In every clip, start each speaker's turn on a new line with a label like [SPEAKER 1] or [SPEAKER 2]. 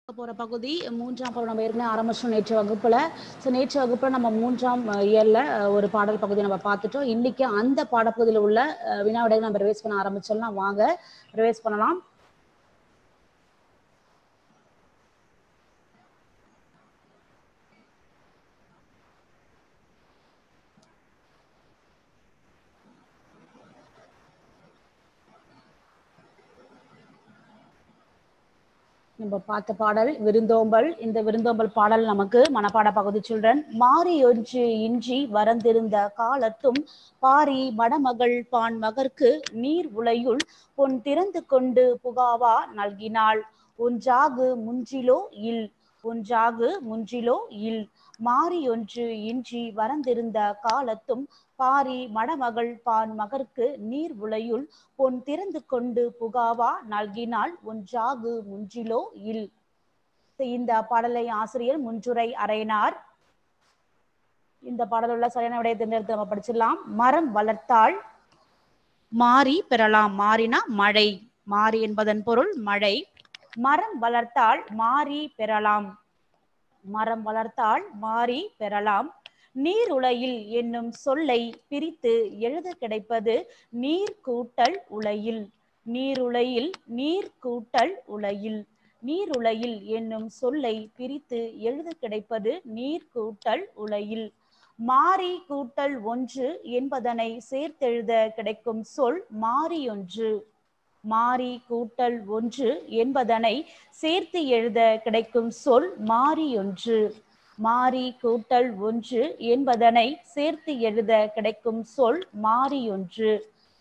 [SPEAKER 1] போகிற பகுதி மூன்றாம் பருவம் நம்ம ஏற்கனவே ஆரம்பிச்சோம் நேற்று வகுப்புல ஸோ நேற்று வகுப்புல நம்ம மூன்றாம் இயர்ல ஒரு பாடல் பகுதி நம்ம பார்த்துட்டோம் இன்னைக்கு அந்த பாடப்பகுதியில் உள்ள அஹ், வினா விடைகளை நம்ம ரிவைஸ் பண்ண ஆரம்பிச்சோம்னா வாங்க ரிவைஸ் பண்ணலாம் நம்ம பார்த்த பாடல் விருந்தோம்பல் இந்த விருந்தோம்பல் பாடல் நமக்கு மனப்பாட பகுதி சில்ட்ரன் மாறி ஒன்று இன்றி வரந்திருந்த காலத்தும் பாரி மடமகள் பான் மகர்க்கு நீர் உலையுள் பொன் திறந்து கொண்டு புகாவா நல்கினாள் ஒன்றாகு முன்றிலோ இல் ஒன்றாகு முன்றிலோ இல் மாறி ஒன்று இன்றி வரந்திருந்த காலத்தும் பாரி மடமகள் பான் மகர்க்கு நீர் உலையுள் பொன் திறந்து கொண்டு புகாவா நல்கினாள் ஒன்றாகு முன்றிலோ இல் இந்த பாடலை ஆசிரியர் முன்றுரை அறையினார் இந்த பாடல் உள்ள சரியான விடையை தேர்ந்தெடுத்து நம்ம படிச்சிடலாம் மரம் வளர்த்தால் மாறி பெறலாம் மாறினா மழை மாறி என்பதன் பொருள் மழை மரம் வளர்த்தால் மாறி பெறலாம் மரம் வளர்த்தால் மாறி பெறலாம் நீருலையில் என்னும் சொல்லை பிரித்து எழுத கிடைப்பது நீர் கூட்டல் உலையில் நீருலையில் நீர் கூட்டல் உலையில் நீருலையில் என்னும் சொல்லை பிரித்து எழுத கிடைப்பது நீர் கூட்டல் உலையில் மாறி கூட்டல் ஒன்று என்பதனை சேர்த்தெழுத கிடைக்கும் சொல் மாறியொன்று மாறி கூட்டல் ஒன்று என்பதனை சேர்த்து எழுத கிடைக்கும் சொல் மாறியொன்று மாறி கூட்டல் ஒன்று என்பதனை சேர்த்து எழுத கிடைக்கும் சொல் மாறியொன்று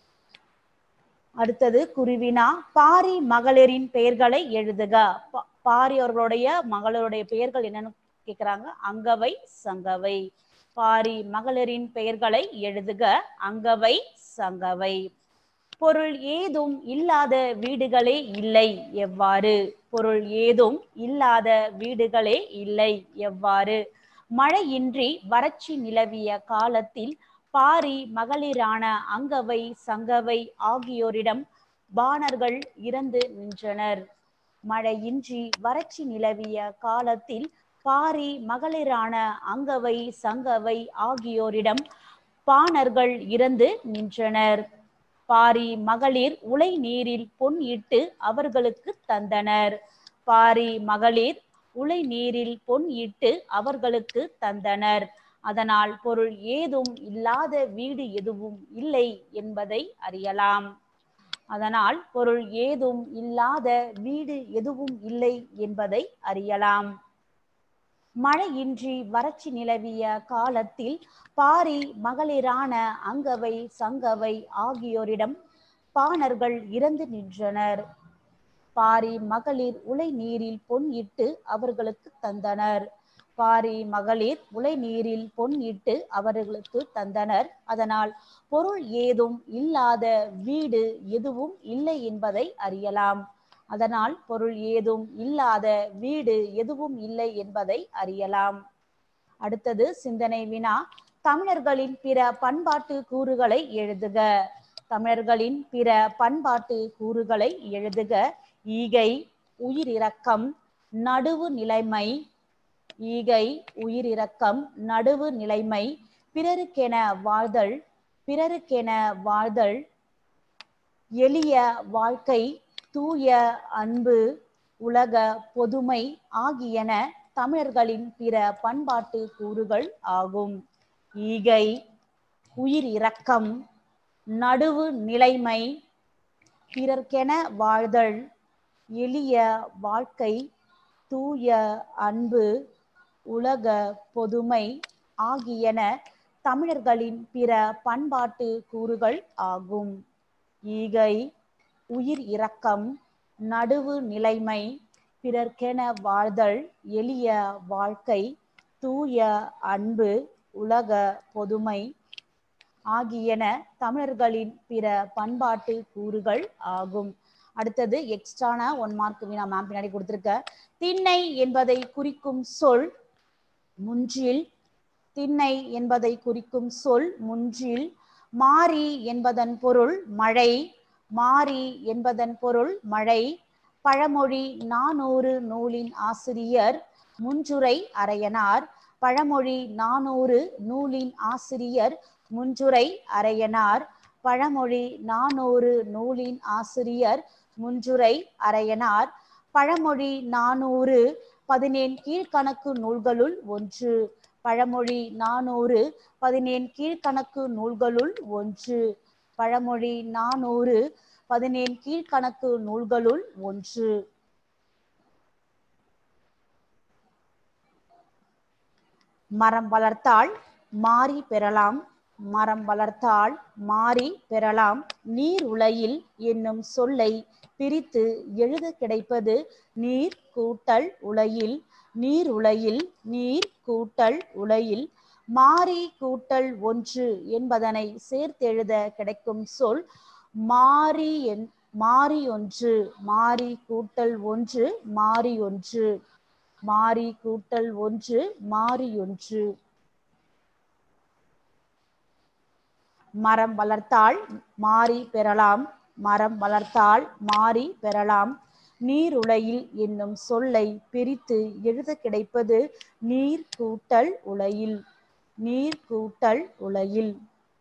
[SPEAKER 1] அடுத்தது குருவினா பாரி மகளிரின் பெயர்களை எழுதுக பா- பாரி அவர்களுடைய மகளிருடைய பெயர்கள் என்னன்னு கேக்குறாங்க அங்கவை சங்கவை பாரி மகளிரின் பெயர்களை எழுதுக அங்கவை சங்கவை பொருள் ஏதும் இல்லாத வீடுகளே இல்லை எவ்வாறு பொருள் ஏதும் இல்லாத வீடுகளே இல்லை எவ்வாறு மழையின்றி வறட்சி நிலவிய காலத்தில் பாரி மகளிரான அங்கவை சங்கவை ஆகியோரிடம் பாணர்கள் இறந்து நின்றனர் மழையின்றி வறட்சி நிலவிய காலத்தில் பாரி மகளிரான அங்கவை சங்கவை ஆகியோரிடம் பாணர்கள் இறந்து நின்றனர் பாரி மகளிர் உலை நீரில் பொன் இட்டு அவர்களுக்கு தந்தனர் பாரி மகளிர் உலை நீரில் பொன் இட்டு அவர்களுக்கு தந்தனர் அதனால் பொருள் ஏதும் இல்லாத வீடு எதுவும் இல்லை என்பதை அறியலாம் அதனால் பொருள் ஏதும் இல்லாத வீடு எதுவும் இல்லை என்பதை அறியலாம் மழையின்றி வறட்சி நிலவிய காலத்தில் பாரி மகளிரான அங்கவை சங்கவை ஆகியோரிடம் பாணர்கள் இறந்து நின்றனர் பாரி மகளிர் உலை நீரில் பொன் இட்டு அவர்களுக்கு தந்தனர் பாரி மகளிர் உலை நீரில் பொன் இட்டு அவர்களுக்கு தந்தனர் அதனால் பொருள் ஏதும் இல்லாத வீடு எதுவும் இல்லை என்பதை அறியலாம் அதனால் பொருள் ஏதும் இல்லாத வீடு எதுவும் இல்லை என்பதை அறியலாம் அடுத்தது சிந்தனை வினா தமிழர்களின் பிற பண்பாட்டு கூறுகளை எழுதுக தமிழர்களின் பிற பண்பாட்டு கூறுகளை எழுதுக ஈகை உயிரிரக்கம் நடுவு நிலைமை ஈகை உயிரிரக்கம் நடுவு நிலைமை பிறருக்கென வாழ்தல் பிறருக்கென வாழ்தல் எளிய வாழ்க்கை தூய அன்பு உலக பொதுமை ஆகியன தமிழர்களின் பிற பண்பாட்டு கூறுகள் ஆகும் ஈகை உயிர் இரக்கம் நடுவு நிலைமை பிறர்க்கென வாழ்தல் எளிய வாழ்க்கை தூய அன்பு உலக பொதுமை ஆகியன தமிழர்களின் பிற பண்பாட்டு கூறுகள் ஆகும் ஈகை உயிர் இரக்கம் நடுவு நிலைமை பிறர்க்கென வாழ்தல் எளிய வாழ்க்கை தூய அன்பு உலக பொதுமை ஆகியன தமிழர்களின் பிற பண்பாட்டு கூறுகள் ஆகும் அடுத்தது எக்ஸ்ட்ரான ஒன் மார்க் வினா மேம் பின்னாடி கொடுத்திருக்க திண்ணை என்பதை குறிக்கும் சொல் முன்றில் திண்ணை என்பதை குறிக்கும் சொல் முன்றில் மாறி என்பதன் பொருள் மழை மாறி என்பதன் பொருள் மழை பழமொழி நானூறு நூலின் ஆசிரியர் முஞ்சுரை அரையனார் பழமொழி நானூறு நூலின் ஆசிரியர் முஞ்சுரை அரையனார் பழமொழி நானூறு நூலின் ஆசிரியர் முஞ்சுரை அரையனார் பழமொழி நானூறு பதினேன் கீழ்கணக்கு நூல்களுள் ஒன்று பழமொழி நானூறு பதினேன் கீழ்கணக்கு நூல்களுள் ஒன்று பழமொழி நானூறு பதினேன் கீழ்கணக்கு நூல்களுள் ஒன்று மரம் வளர்த்தால் மாறி பெறலாம் மரம் வளர்த்தால் மாறி பெறலாம் நீர் உலையில் என்னும் சொல்லை பிரித்து எழுத கிடைப்பது நீர் கூட்டல் உலையில் நீர் உலையில் நீர் கூட்டல் உலையில் மாறி கூட்டல் ஒன்று என்பதனை சேர்த்தெழுத கிடைக்கும் சொல் மாறி என் மாறி ஒன்று மாறி கூட்டல் ஒன்று மாறி ஒன்று மாறி கூட்டல் ஒன்று மாறி ஒன்று மரம் வளர்த்தால் மாறி பெறலாம் மரம் வளர்த்தால் மாறி பெறலாம் நீருலையில் என்னும் சொல்லை பிரித்து எழுத கிடைப்பது நீர் கூட்டல் உலையில் நீர் கூட்டல் உலையில்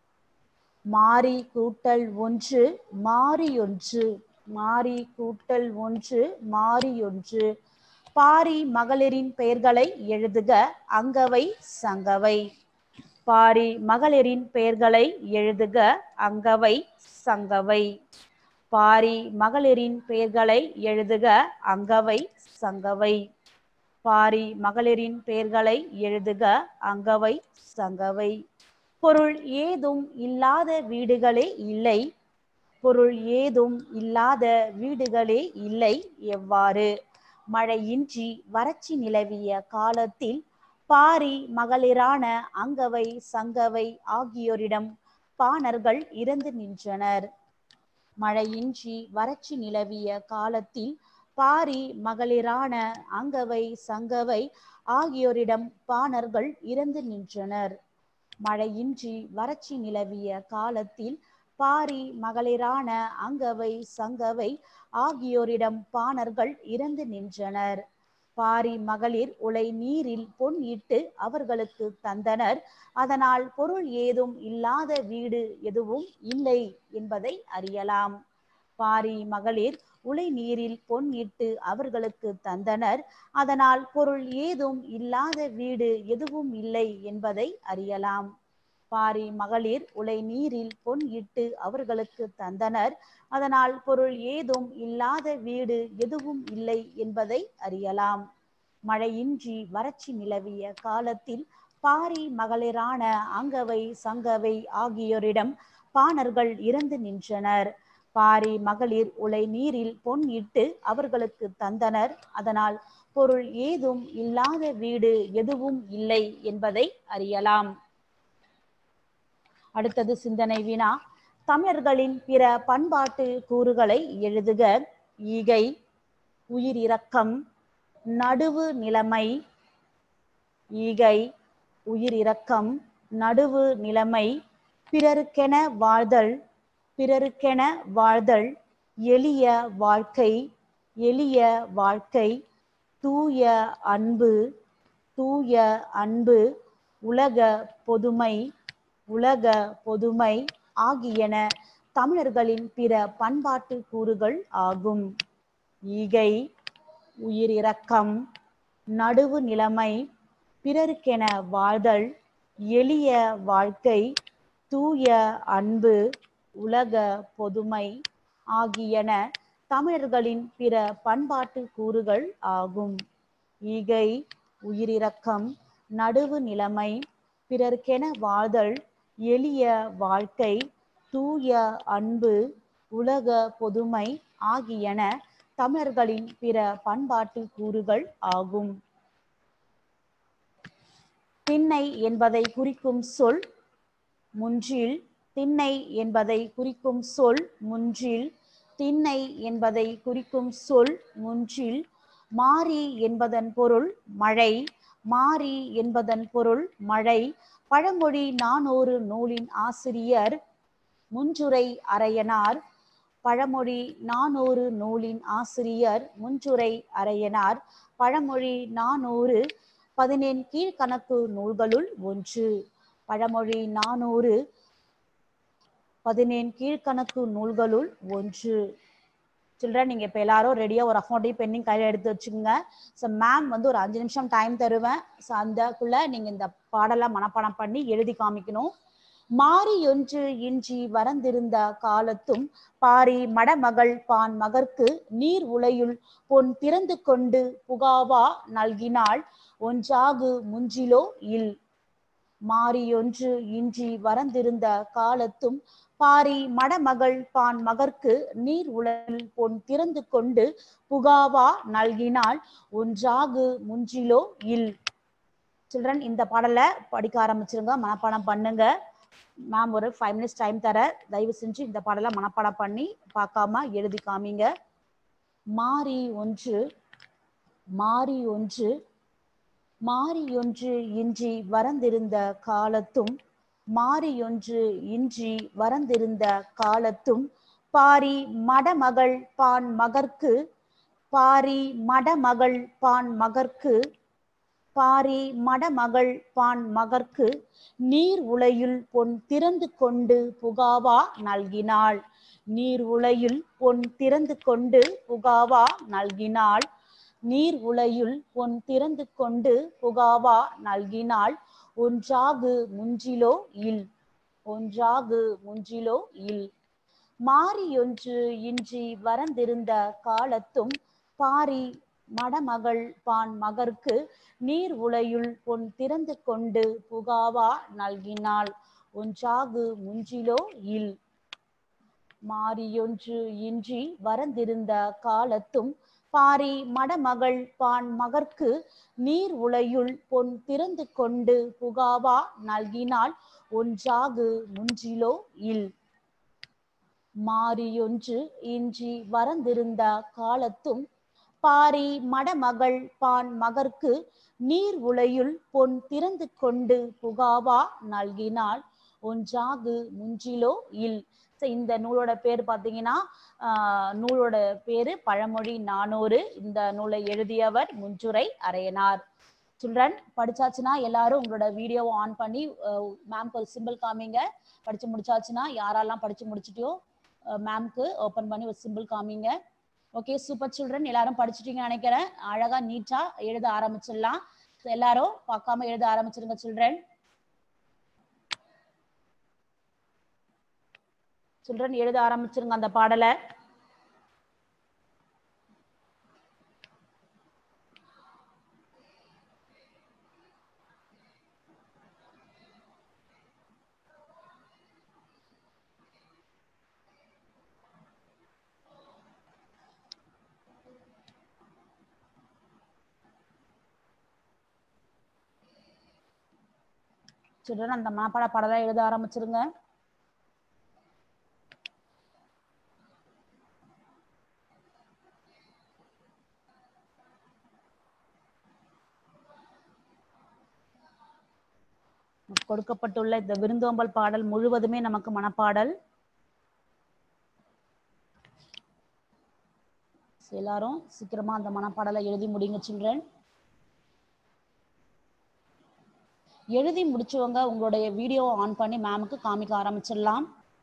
[SPEAKER 1] மாறி கூட்டல் ஒன்று மாறி ஒன்று மாறி கூட்டல் ஒன்று மாறி ஒன்று பாரி மகளிரின் பெயர்களை எழுதுக அங்கவை சங்கவை பாரி மகளிரின் பெயர்களை எழுதுக அங்கவை சங்கவை பாரி மகளிரின் பெயர்களை எழுதுக அங்கவை சங்கவை பாரி மகளிரின் பெயர்களை எழுதுக அங்கவை சங்கவை பொருள் ஏதும் இல்லாத வீடுகளே இல்லை பொருள் ஏதும் இல்லாத வீடுகளே இல்லை எவ்வாறு மழையின்றி வறட்சி நிலவிய காலத்தில் பாரி மகளிரான அங்கவை சங்கவை ஆகியோரிடம் பாணர்கள் இறந்து நின்றனர் மழையின்றி வறட்சி நிலவிய காலத்தில் பாரி மகளிரான அங்கவை சங்கவை ஆகியோரிடம் பாணர்கள் இறந்து நின்றனர் மழையின்றி வறட்சி நிலவிய காலத்தில் பாரி மகளிரான அங்கவை சங்கவை ஆகியோரிடம் பாணர்கள் இறந்து நின்றனர் பாரி மகளிர் உலை நீரில் பொன் இட்டு அவர்களுக்கு தந்தனர் அதனால் பொருள் ஏதும் இல்லாத வீடு எதுவும் இல்லை என்பதை அறியலாம் பாரி மகளிர் உலை நீரில் பொன் இட்டு அவர்களுக்கு தந்தனர் அதனால் பொருள் ஏதும் இல்லாத வீடு எதுவும் இல்லை என்பதை அறியலாம் பாரி மகளிர் உலை நீரில் பொன் இட்டு அவர்களுக்கு தந்தனர் அதனால் பொருள் ஏதும் இல்லாத வீடு எதுவும் இல்லை என்பதை அறியலாம் மழையின்றி வறட்சி நிலவிய காலத்தில் பாரி மகளிரான அங்கவை சங்கவை ஆகியோரிடம் பாணர்கள் இறந்து நின்றனர் பாரி மகளிர் உலை நீரில் பொன் இட்டு அவர்களுக்கு தந்தனர் அதனால் பொருள் ஏதும் இல்லாத வீடு எதுவும் இல்லை என்பதை அறியலாம் அடுத்தது சிந்தனை வினா தமிழர்களின் பிற பண்பாட்டு கூறுகளை எழுதுக ஈகை உயிரிரக்கம் நடுவு நிலைமை ஈகை உயிரிரக்கம் நடுவு நிலைமை பிறருக்கென வாழ்தல் பிறருக்கென வாழ்தல் எளிய வாழ்க்கை எளிய வாழ்க்கை தூய அன்பு தூய அன்பு உலக பொதுமை உலக பொதுமை ஆகியன தமிழர்களின் பிற பண்பாட்டு கூறுகள் ஆகும் ஈகை உயிரிரக்கம் நடுவு நிலைமை பிறருக்கென வாழ்தல் எளிய வாழ்க்கை தூய அன்பு உலக பொதுமை ஆகியன தமிழர்களின் பிற பண்பாட்டு கூறுகள் ஆகும் ஈகை உயிரிரக்கம் நடுவு நிலைமை பிறர்க்கென வாழ்தல் எளிய வாழ்க்கை தூய அன்பு உலக பொதுமை ஆகியன தமிழர்களின் பிற பண்பாட்டு கூறுகள் ஆகும் திண்ணை என்பதை குறிக்கும் சொல் முன்றில் திண்ணை என்பதை குறிக்கும் சொல் முன்றில் திண்ணை என்பதை குறிக்கும் சொல் முன்றில் மாறி என்பதன் பொருள் மழை மாறி என்பதன் பொருள் மழை பழமொழி நானூறு நூலின் ஆசிரியர் முஞ்சுரை அரையனார் பழமொழி நானூறு நூலின் ஆசிரியர் முஞ்சுரை அரையனார் பழமொழி நானூறு பதினேன் கீழ்கணக்கு நூல்களுள் ஒன்று பழமொழி நானூறு பதினேன் கீழ்கணக்கு நூல்களுள் ஒன்று சில்ட்ரன் நீங்க இப்ப எல்லாரும் ரெடியா ஒரு அஃபோர்டி பெண்டிங் கையில எடுத்து வச்சுக்கோங்க ஸோ மேம் வந்து ஒரு அஞ்சு நிமிஷம் டைம் தருவேன் ஸோ அந்தக்குள்ள நீங்க இந்த பாடலை மனப்பாடம் பண்ணி எழுதி காமிக்கணும் மாறி ஒன்று இன்றி வரந்திருந்த காலத்தும் பாரி மடமகள் பான் மகற்கு நீர் உலையுள் பொன் திறந்து கொண்டு புகாவா நல்கினாள் ஒன்றாகு முஞ்சிலோ இல் மாறியொன்று இன்றி வரந்திருந்த காலத்தும் பாரி மடமகள் பான் மகற்கு நீர் உலகில் பொன் திறந்து கொண்டு புகாவா நல்கினாள் ஒன்றாகு முஞ்சிலோ இல் சில்ட்ரன் இந்த பாடலை படிக்க ஆரம்பிச்சிருங்க மனப்பாடம் பண்ணுங்க மேம் ஒரு ஃபைவ் மினிட்ஸ் டைம் தர தயவு செஞ்சு இந்த பாடலை மனப்பாடம் பண்ணி பார்க்காம எழுதி காமிங்க மாறி ஒன்று மாறி ஒன்று மாறியொன்று இன்றி வரந்திருந்த காலத்தும் மாறியொன்று இன்றி வரந்திருந்த காலத்தும் பாரி மடமகள் பான் மகற்கு பாரி மடமகள் பான் மகற்கு பாரி மடமகள் பான் மகற்கு நீர் உலையுள் பொன் திறந்து கொண்டு புகாவா நல்கினாள் நீர் உலையுள் பொன் திறந்து கொண்டு புகாவா நல்கினாள் நீர் உலையுள் பொன் திறந்து கொண்டு புகாவா நல்கினாள் ஒன்றாகு முஞ்சிலோ இல் ஒன்றாகு முஞ்சிலோ இல் மாறியொன்று இன்றி வரந்திருந்த காலத்தும் பாரி மடமகள் பான் மகற்கு நீர் உலையுள் பொன் திறந்து கொண்டு புகாவா நல்கினாள் ஒன்றாகு முஞ்சிலோ இல் மாறியொன்று இன்றி வரந்திருந்த காலத்தும் பாரி மடமகள் பான் மகற்கு நீர் உலையுள் பொன் திறந்து கொண்டு புகாவா நல்கினாள் ஒன்றாகு முஞ்சிலோ இல் மாறியொன்று இன்றி வரந்திருந்த காலத்தும் பாரி மடமகள் பான் மகற்கு நீர் உலையுள் பொன் திறந்து கொண்டு புகாவா நல்கினாள் ஒன்றாகு முஞ்சிலோ இல் So, இந்த நூலோட பேர் பார்த்தீங்கன்னா ஆஹ், நூலோட பேரு பழமொழி நானூறு இந்த நூலை எழுதியவர் முஞ்சுரை அரையனார் சில்ட்ரன் படிச்சாச்சுன்னா எல்லாரும் உங்களோட வீடியோவை ஆன் பண்ணி மேம்க்கு ஒரு சிம்பிள் காமிங்க படிச்சு முடிச்சாச்சுன்னா யாரெல்லாம் படிச்சு முடிச்சிட்டியோ மேம்க்கு ஓப்பன் பண்ணி ஒரு சிம்பிள் காமிங்க ஓகே சூப்பர் சில்ட்ரன் எல்லாரும் படிச்சிட்டீங்கன்னு நினைக்கிறேன் அழகா நீட்டா எழுத ஆரம்பிச்சிடலாம் So, எல்லாரும் பார்க்காம எழுத ஆரம்பிச்சிருங்க சில்ட்ரன் சில்ட்ரன் எழுத ஆரம்பிச்சிருங்க அந்த பாடலை சில்ட்ரன் அந்த மனப்பாட பாடலை எழுத ஆரம்பிச்சிருங்க கொடுக்கப்பட்டுள்ள இந்த விருந்தோம்பல் பாடல் முழுவதுமே நமக்கு மனப்பாடல் எல்லாரும் சீக்கிரமா அந்த மனப்பாடலை எழுதி முடிங்க சில்ட்ரன் எழுதி முடிச்சவங்க உங்களுடைய வீடியோவை ஆன் பண்ணி மேமுக்கு காமிக்க ஆரம்பிச்சிடலாம்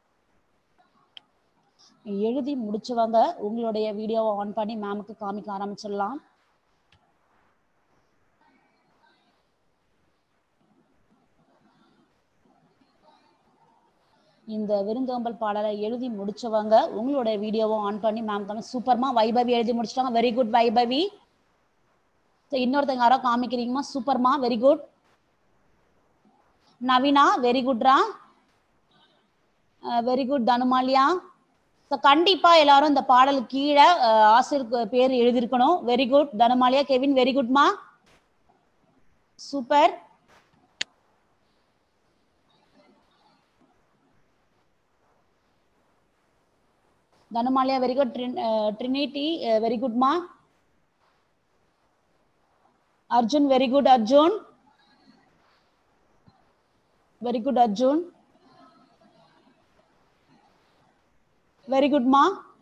[SPEAKER 1] எழுதி முடிச்சவங்க உங்களுடைய வீடியோவை ஆன் பண்ணி மேமுக்கு காமிக்க ஆரம்பிச்சிடலாம் இந்த விருந்தோம்பல் பாடலை எழுதி முடிச்சவங்க உங்களோட வீடியோவை ஆன் பண்ணி மேம் காமி சூப்பர்மா வைபவி எழுதி முடிச்சிட்டாங்க வெரி குட் வைபவி So, இன்னொருத்தங்க யாரோ காமிக்கிறீங்கம்மா சூப்பர்மா வெரி குட் நவீனா வெரி குட்ரா வெரி குட் தனுமாலியா ஸோ கண்டிப்பா எல்லாரும் இந்த பாடல் கீழே அஹ், ஆசிரியர் பேர் எழுதியிருக்கணும் very good Tanumaliya Kevin very குட்மா super Tanumaliya very good Trinity very குட்மா Arjun very good Arjun very good Arjun very குட்மா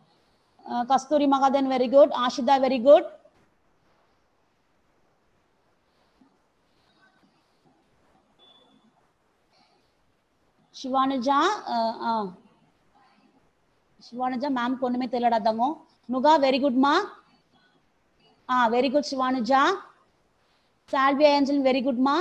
[SPEAKER 1] Uh, Kasturi Magadan, very good. Ashida, very good. Sivanuja அஹ், அஹ். சிவானுஜா மேம்க்கு ஒண்ணுமே தெரியலடா தங்கம் நுகா வெரி குட்மா ஆ very good Sivanuja Salvia Angel very குட்மா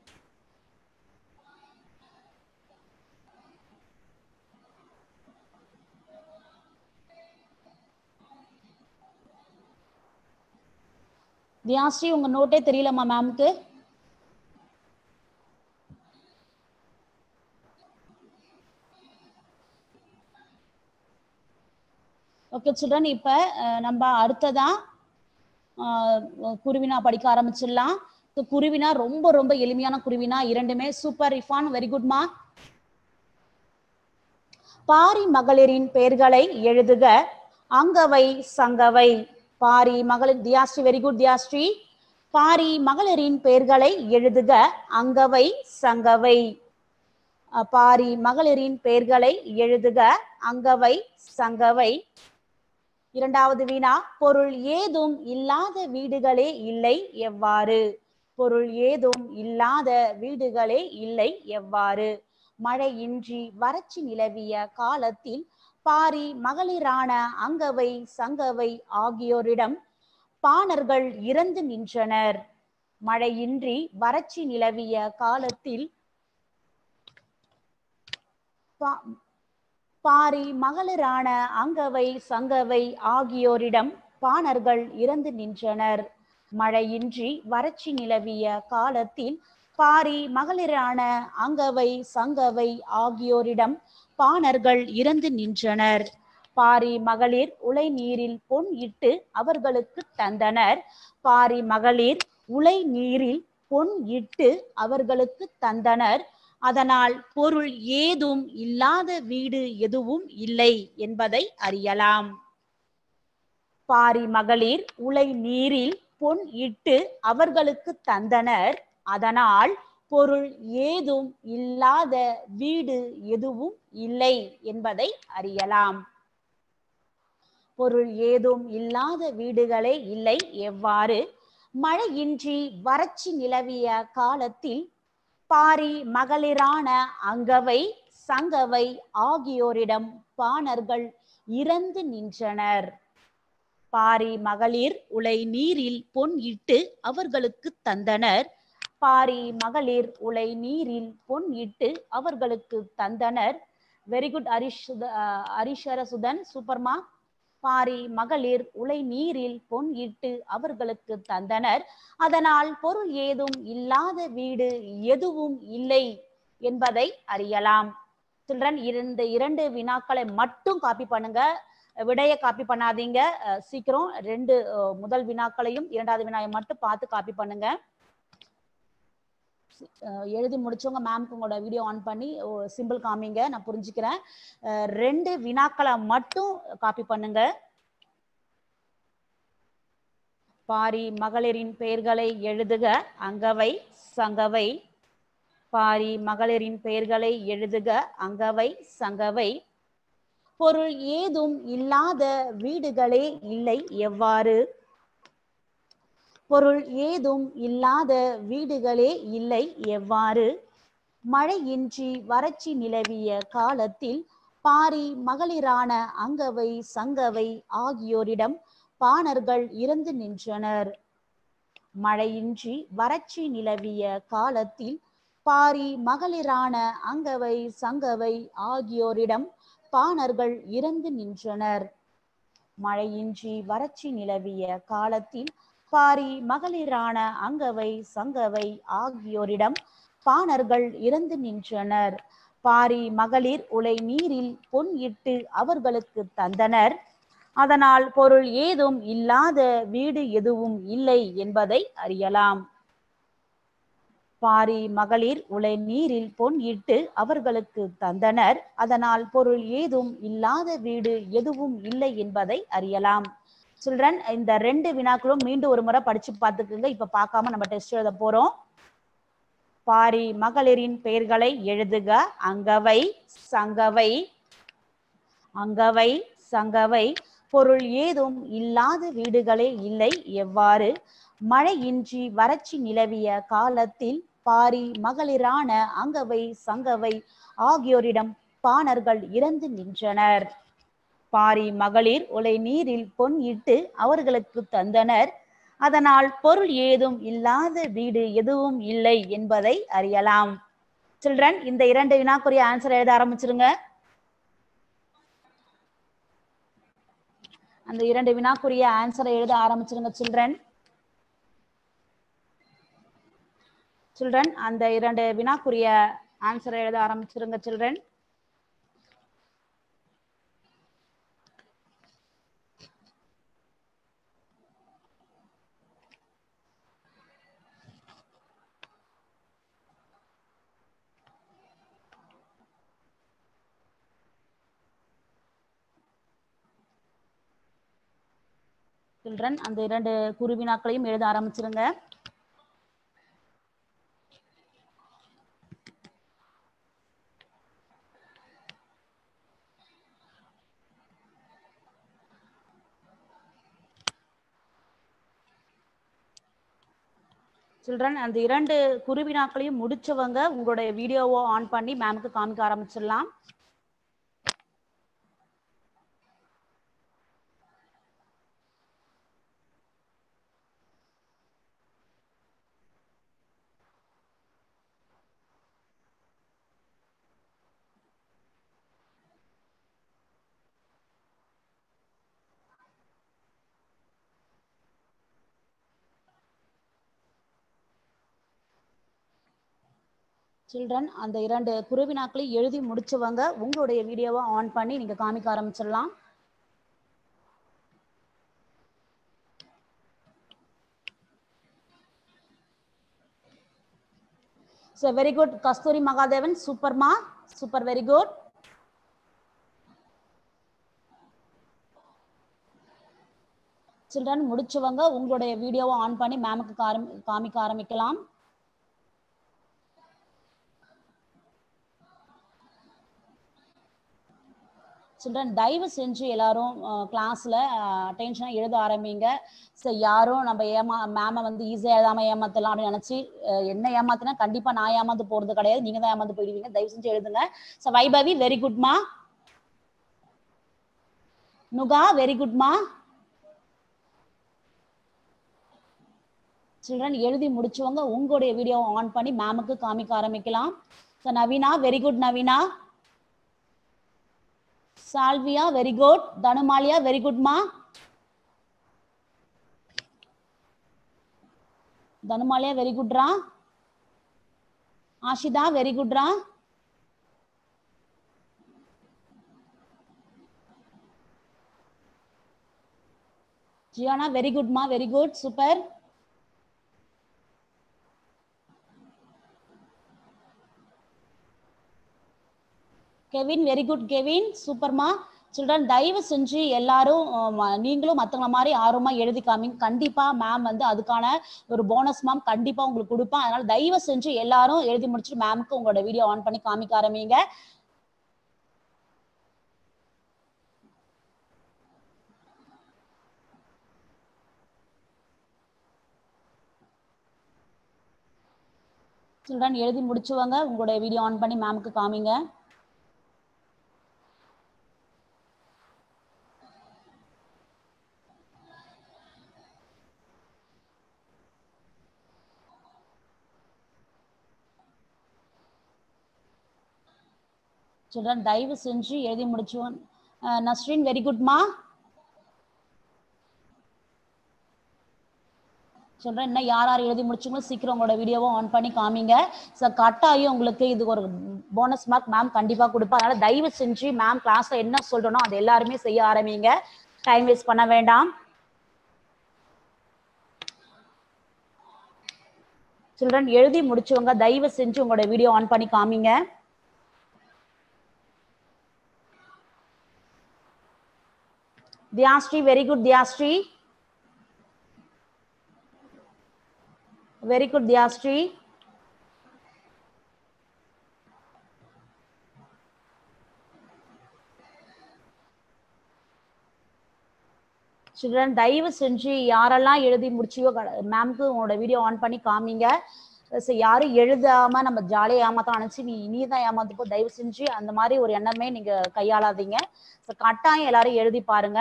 [SPEAKER 1] Diyasri உங்க நோட்டே தெரியலம்மா மேம்க்கு ஓகே சில்ட்ரன் இப்ப அஹ், நம்ம அடுத்ததா அஹ், குருவினா படிக்க ஆரம்பிச்சிடலாம் So, குருவினா ரொம்ப ரொம்ப எளிமையான குருவினா இரண்டுமே சூப்பர் இஃபான் வெரி குட்மா பாரி மகளிரின் பெயர்களை எழுதுக அங்கவை சங்கவை பாரி மகளிர் தியாஸ்ரீ வெரி குட் தியாஸ்ரீ பாரி மகளிரின் பெயர்களை எழுதுக அங்கவை சங்கவை அஹ், பாரி மகளிரின் பெயர்களை எழுதுக அங்கவை சங்கவை இரண்டாவது வினா பொருள் ஏதும் இல்லாத வீடுகளே இல்லை எவ்வாறு பொருள் ஏதும் இல்லாத வீடுகளே இல்லை எவ்வாறு மழையின்றி வறட்சி நிலவிய காலத்தில் பாரி மகளிரான அங்கவை சங்கவை ஆகியோரிடம் பாணர்கள் இறந்து நின்றனர் மழையின்றி வறட்சி நிலவிய காலத்தில் பா- பாரி மகளிரான அங்கவை சங்கவை ஆகியோரிடம் பாணர்கள் இறந்து நின்றனர் மழையின்றி வறட்சி நிலவிய காலத்தில் பாரி மகளிரான அங்கவை சங்கவை ஆகியோரிடம் பாணர்கள் இறந்து நின்றனர் பாரி மகளிர் உலை நீரில் பொன் இட்டு அவர்களுக்கு தந்தனர் பாரி மகளிர் உலை நீரில் பொன் இட்டு அவர்களுக்கு தந்தனர் அதனால் பொருள் ஏதும் இல்லாத வீடு எதுவும் இல்லை என்பதை அறியலாம் பாரி மகளிர் உலை நீரில் பொன் இட்டு அவர்களுக்கு தந்தனர் அதனால் பொருள் ஏதும் இல்லாத வீடு எதுவும் இல்லை என்பதை அறியலாம் பொருள் ஏதும் இல்லாத வீடுகளே இல்லை எவ்வாறு மழையின்றி வறட்சி நிலவிய காலத்தில் பாரி மகளிரான அங்கவை சங்கவை ஆகியோரிடம் பாணர்கள் இறந்து நின்றனர் பாரி மகளிர் உலை நீரில் பொன் இட்டு அவர்களுக்கு தந்தனர் பாரி மகளிர் உலை நீரில் பொன் இட்டு அவர்களுக்கு தந்தனர் வெரி குட் ஹரிஷ் ஹரிஷரசுதன் சூப்பர்மா பாரி மகளிர் உலை நீரில் பொன் இட்டு அவர்களுக்கு தந்தனர் அதனால் பொருள் ஏதும் இல்லாத வீடு எதுவும் இல்லை என்பதை அறியலாம் சில்ட்ரன் இந்த இரண்டு வினாக்களை மட்டும் காப்பி பண்ணுங்க விடைய காப்பி பண்ணாதீங்க அஹ் சீக்கிரம் ரெண்டு அஹ், முதல் வினாக்களையும் இரண்டாவது வினாயை மட்டும் பார்த்து காப்பி பண்ணுங்க அஹ், எழுதி முடிச்சவங்க மேம்க்கு உங்களோட வீடியோ ஆன் பண்ணி சிம்பிள் காமிங்க நான் புரிஞ்சுக்கிறேன் அஹ், ரெண்டு வினாக்களை மட்டும் காப்பி பண்ணுங்க பாரி மகளிரின் பெயர்களை எழுதுக அங்கவை சங்கவை பாரி மகளிரின் பெயர்களை எழுதுக அங்கவை சங்கவை பொருள் ஏதும் இல்லாத வீடுகளே இல்லை எவ்வாறு பொருள் ஏதும் இல்லாத வீடுகளே இல்லை எவ்வாறு மழையின்றி வறட்சி நிலவிய காலத்தில் பாரி மகளிரான அங்கவை சங்கவை ஆகியோரிடம் பாணர்கள் இறந்து நின்றனர் மழையின்றி வறட்சி நிலவிய காலத்தில் பாரி மகளிரான அங்கவை சங்கவை ஆகியோரிடம் பாணர்கள் இறந்து நின்றனர் மழையின்றி வறட்சி நிலவிய காலத்தில் பாரி மகளிரான அங்கவை சங்கவை ஆகியோரிடம் பாணர்கள் இறந்து நின்றனர் பாரி மகளிர் உலை நீரில் பொன் இட்டு அவர்களுக்கு தந்தனர் அதனால் பொருள் ஏதும் இல்லாத வீடு எதுவும் இல்லை என்பதை அறியலாம் பாரி மகளிர் உலை நீரில் பொன் இட்டு அவர்களுக்கு தந்தனர் அதனால் பொருள் ஏதும் இல்லாத வீடு எதுவும் இல்லை என்பதை அறியலாம் சில்ட்ரன் இந்த ரெண்டு வினாக்களும் மீண்டும் ஒரு முறை படிச்சு பார்த்துக்குங்க இப்ப பார்க்காம நம்ம டெஸ்ட் எழுத போறோம் பாரி மகளிரின் பெயர்களை எழுதுக அங்கவை சங்கவை அங்கவை சங்கவை பொருள் ஏதும் இல்லாத வீடுகளே இல்லை எவ்வாறு மழையின்றி வறட்சி நிலவிய காலத்தில் பாரி மகளிரான அங்கவை சங்கவை ஆகியோரிடம் பாணர்கள் இறந்து நின்றனர் பாரி மகளிர் உலை நீரில் பொன் இட்டு அவர்களுக்கு தந்தனர் அதனால் பொருள் ஏதும் இல்லாத வீடு எதுவும் இல்லை என்பதை அறியலாம் சில்ட்ரன் இந்த இரண்டு வினாக்குரிய ஆன்சர் எழுத ஆரம்பிச்சிருங்க அந்த இரண்டு வினாக்குரிய ஆன்சரை எழுத ஆரம்பிச்சிருங்க சில்ட்ரன் சில்ட்ரன் அந்த இரண்டு வினாக்குரிய ஆன்சரை எழுத ஆரம்பிச்சிருங்க சில்ட்ரன் சில்ட்ரன் அந்த இரண்டு குருவினாக்களையும் எழுத ஆரம்பிச்சிருங்க சில்ட்ரன் அந்த இரண்டு குருவினாக்களையும் முடிச்சவங்க உங்களுடைய வீடியோவை ஆன் பண்ணி மேமுக்கு காமிக்க ஆரம்பிச்சிடலாம் சில்ட்ரன் அந்த இரண்டு குருவினாக்களை எழுதி முடிச்சவங்க உங்களுடைய வீடியோவை ஆன் பண்ணி நீங்க காமிக்க ஆரம்பிச்சிடலாம் so very good Kasturi Mahadevan சூப்பர்மா சூப்பர் வெரி குட் சில்ட்ரன் முடிச்சவங்க உங்களுடைய வீடியோவை ஆன் பண்ணி மேமுக்கு காமிக்க ஆரம்பிக்கலாம் சில்ட்ரன் தயவு செஞ்சு எல்லாரும் கிளாஸ்ல அட்டென்ஷனாக எழுத ஆரம்பிங்க ஸோ யாரும் நம்ம ஏமா மேமை வந்து ஈஸியாக எழுதாம ஏமாத்தலாம் அப்படின்னு நினச்சி என்ன ஏமாத்தினா கண்டிப்பாக நான் ஏமாந்து போகிறது கிடையாது நீங்கள் தான் ஏமாந்து போயிடுவீங்க தயவு செஞ்சு எழுதுங்க ஸோ வைபவி வெரி குட்மா நுகா வெரி குட்மா சில்ட்ரன் எழுதி முடிச்சவங்க உங்களுடைய வீடியோவை ஆன் பண்ணி மேமுக்கு காமிக்க ஆரம்பிக்கலாம் so Naveena very good Naveena Salvia very good Tanumaliya very குட்மா தனுமாலியா வெரி குட்ரா ஆஷிதா வெரி குட்ரா ஜியானா வெரி குட்மா very good super Kevin very good Kevin சூப்பர்மா சில்ட்ரன் தயவு செஞ்சு எல்லாரும் நீங்களும் மற்றவங்கள மாதிரி ஆர்வமாக எழுதி காமிங்க கண்டிப்பாக மேம் வந்து அதுக்கான ஒரு போனஸ் மேம் கண்டிப்பாக உங்களுக்கு கொடுப்பேன் அதனால தயவு செஞ்சு எல்லாரும் எழுதி முடிச்சுட்டு மேமுக்கு உங்களோட வீடியோ ஆன் பண்ணி காமிக்க ஆரம்பிங்க சில்ட்ரன் எழுதி முடிச்சுவாங்க உங்களுடைய வீடியோ ஆன் பண்ணி மேமுக்கு காமிங்க சில்ட்ரன் தயவு செஞ்சு எழுதி முடிச்சுவோம் நஸ்ரீன் வெரி குட்மா சொல்றேன் இன்னும் யார் யார் எழுதி முடிச்சுங்களோ சீக்கிரம் உங்களோட வீடியோவை ஆன் பண்ணி காமிங்க ஸோ கட்டாயம் உங்களுக்கு இது ஒரு போனஸ் மார்க் மேம் கண்டிப்பாக கொடுப்பா அதனால தயவு செஞ்சு மேம் கிளாஸ்ல என்ன சொல்றனோ அது எல்லாருமே செய்ய ஆரம்பிங்க டைம் வேஸ்ட் பண்ண வேண்டாம் சில்ட்ரன் எழுதி முடிச்சவங்க தயவு செஞ்சு உங்களோட வீடியோ ஆன் பண்ணி காமிங்க Diyasri very good Diyasri very good Diyasri children தயவு செஞ்சு யாரெல்லாம் எழுதி முடிச்சியோ மேம்க்கு உங்களோட வீடியோ ஆன் பண்ணி காமிங்க So, யாரும் எழுதாம நம்ம ஜாலியாக ஏமாத்தான் நினைச்சு நீ நீ தான் ஏமாத்துப்போ தயவு செஞ்சு அந்த மாதிரி ஒரு எண்ணமே நீங்க கையாளாதீங்க ஸோ கட்டாயம் எல்லாரும் எழுதி பாருங்க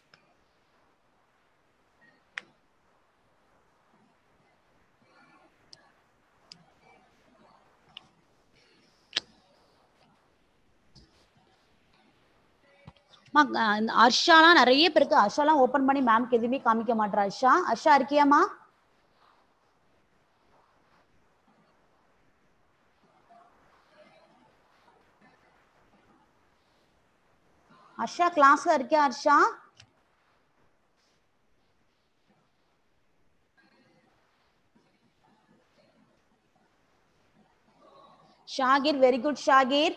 [SPEAKER 1] அம்மா, அஹ் இந்த ஹர்ஷாலாம் நிறைய பேருக்கு ஹர்ஷாலாம் ஓபன் பண்ணி மேம்க்கு எதுவுமே காமிக்க மாட்டா ஹர்ஷா ஹர்ஷா இருக்கியாமா ஹர்ஷா கிளாஸ்ல இருக்கியா Harsha Shakir very good Shakir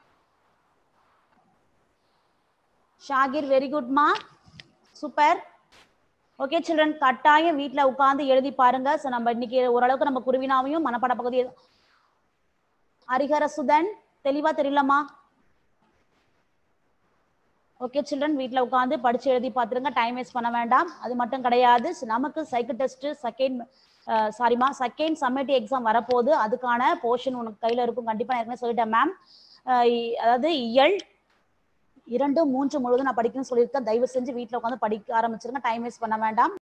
[SPEAKER 1] Shakir very குட்மா சூப்பர் ஓகே சில்ட்ரன் கட்டாயம் வீட்ல உட்கார்ந்து எழுதி பாருங்க ஸோ நம்ம இன்னைக்கு ஓரளவுக்கு நம்ம குருவினாவையும் மனப்பாட பகுதி ஹரிஹர சுதன் தெளிவா தெரியலமா ஓகே சில்ட்ரன் வீட்ல உட்காந்து படிச்சு எழுதி பார்த்துருங்க டைம் வேஸ்ட் பண்ண வேண்டாம் அது மட்டும் கிடையாது So, நமக்கு சைக்கிள் டெஸ்ட் செகண்ட் சாரிமா செகண்ட் சம்மேட்டிவ் எக்ஸாம் வரப்போகுது அதுக்கான போர்ஷன் உனக்கு கையில இருக்கும் கண்டிப்பா நான் ஏற்கனவே சொல்லிட்டேன் மேம் அதாவது இயல் இரண்டு மூன்று முழுவதும் நான் படிக்கணும்னு சொல்லியிருக்கேன் தயவு செஞ்சு வீட்ல உட்காந்து படிக்க ஆரம்பிச்சிருங்க டைம் வேஸ்ட் பண்ண வேண்டாம்